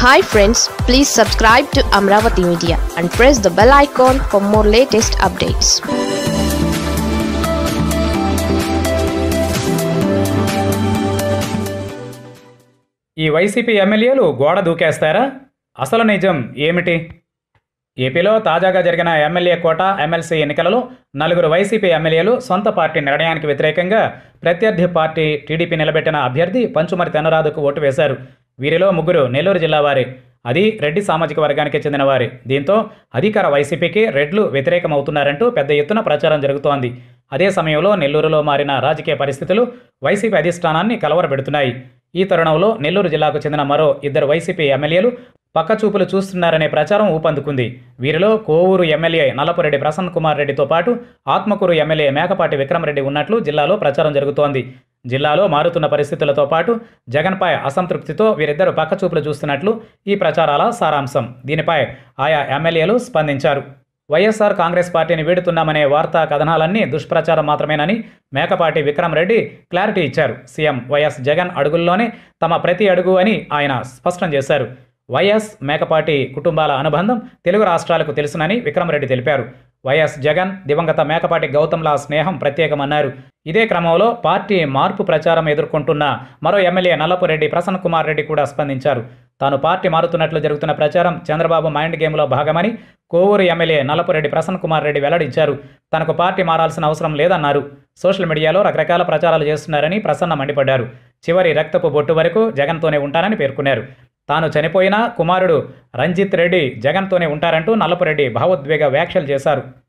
hi friends please subscribe to Amaravati media and press the bell icon for more latest updates ఈ వైసీపీ ఎమ్మెల్యేలు గోడ దూకేస్తారా అసలు నిజం ఏమిటి ఏపీలో తాజాగా జరిగిన ఎమ్మెల్యే కోట ఎమ్మెల్సీ ఎన్నికలలో నలుగురు వైసీపీ ఎమ్మెల్యేలు సొంత పార్టీ నిర్ణయానికి వ్యతిరేకంగా ప్రత్యర్థి పార్టీ టీడీపీ నిలబెట్టిన అభ్యర్థి పంచుమరి తెన్నరాదుకు ఓటు వేశారు వీరిలో ముగ్గురు నెల్లూరు జిల్లా వారే అది రెడ్డి సామాజిక వర్గానికి చెందిన వారే దీంతో అధికార వైసీపీకి రెడ్లు వ్యతిరేకమవుతున్నారంటూ పెద్ద ఎత్తున ప్రచారం జరుగుతోంది అదే సమయంలో నెల్లూరులో మారిన రాజకీయ పరిస్థితులు వైసీపీ అధిష్టానాన్ని కలవరపెడుతున్నాయి ఈ తరుణంలో నెల్లూరు జిల్లాకు చెందిన మరో ఇద్దరు వైసీపీ ఎమ్మెల్యేలు పక్కచూపులు చూస్తున్నారనే ప్రచారం ఊపందుకుంది వీరిలో కోవూరు ఎమ్మెల్యే నల్లపురెడ్డి ప్రసన్న కుమార్ రెడ్డితో పాటు ఆత్మకూరు ఎమ్మెల్యే మేకపాటి విక్రమరెడ్డి ఉన్నట్లు జిల్లాలో ప్రచారం జరుగుతోంది జిల్లాలో మారుతున్న పరిస్థితులతో పాటు జగన్పై అసంతృప్తితో వీరిద్దరు పక్కచూపులు చూస్తున్నట్లు ఈ ప్రచారాల సారాంశం దీనిపై ఆయా ఎమ్మెల్యేలు స్పందించారు వైఎస్ఆర్ కాంగ్రెస్ పార్టీని వీడుతున్నామనే వార్తా కథనాలన్నీ దుష్ప్రచారం మాత్రమేనని మేకపాటి విక్రమ్ రెడ్డి క్లారిటీ ఇచ్చారు సీఎం వైఎస్ జగన్ అడుగుల్లోనే తమ ప్రతి అడుగు అని ఆయన స్పష్టం చేశారు వైఎస్ మేకపాటి కుటుంబాల అనుబంధం తెలుగు రాష్ట్రాలకు తెలుసునని విక్రమరెడ్డి తెలిపారు వైఎస్ జగన్ దివంగత మేకపాటి గౌతంల స్నేహం ప్రత్యేకమన్నారు ఇదే క్రమంలో పార్టీ మార్పు ప్రచారం ఎదుర్కొంటున్న మరో ఎమ్మెల్యే నల్లపురెడ్డి ప్రసన్న కుమార్ రెడ్డి కూడా స్పందించారు తాను పార్టీ మారుతున్నట్లు జరుగుతున్న ప్రచారం చంద్రబాబు మైండ్ గేమ్లో భాగమని కోవూరు ఎమ్మెల్యే నల్లపురెడ్డి ప్రసన్న కుమార్ రెడ్డి వెల్లడించారు తనకు పార్టీ మారాల్సిన అవసరం లేదన్నారు సోషల్ మీడియాలో రకరకాల ప్రచారాలు చేస్తున్నారని ప్రసన్న మండిపడ్డారు చివరి రక్తపు బొట్టు వరకు జగన్తోనే ఉంటానని పేర్కొన్నారు తాను చనిపోయినా కుమారుడు రంజిత్ రెడ్డి జగన్తోనే ఉంటారంటూ నల్లపురెడ్డి భావోద్వేగ వ్యాఖ్యలు చేశారు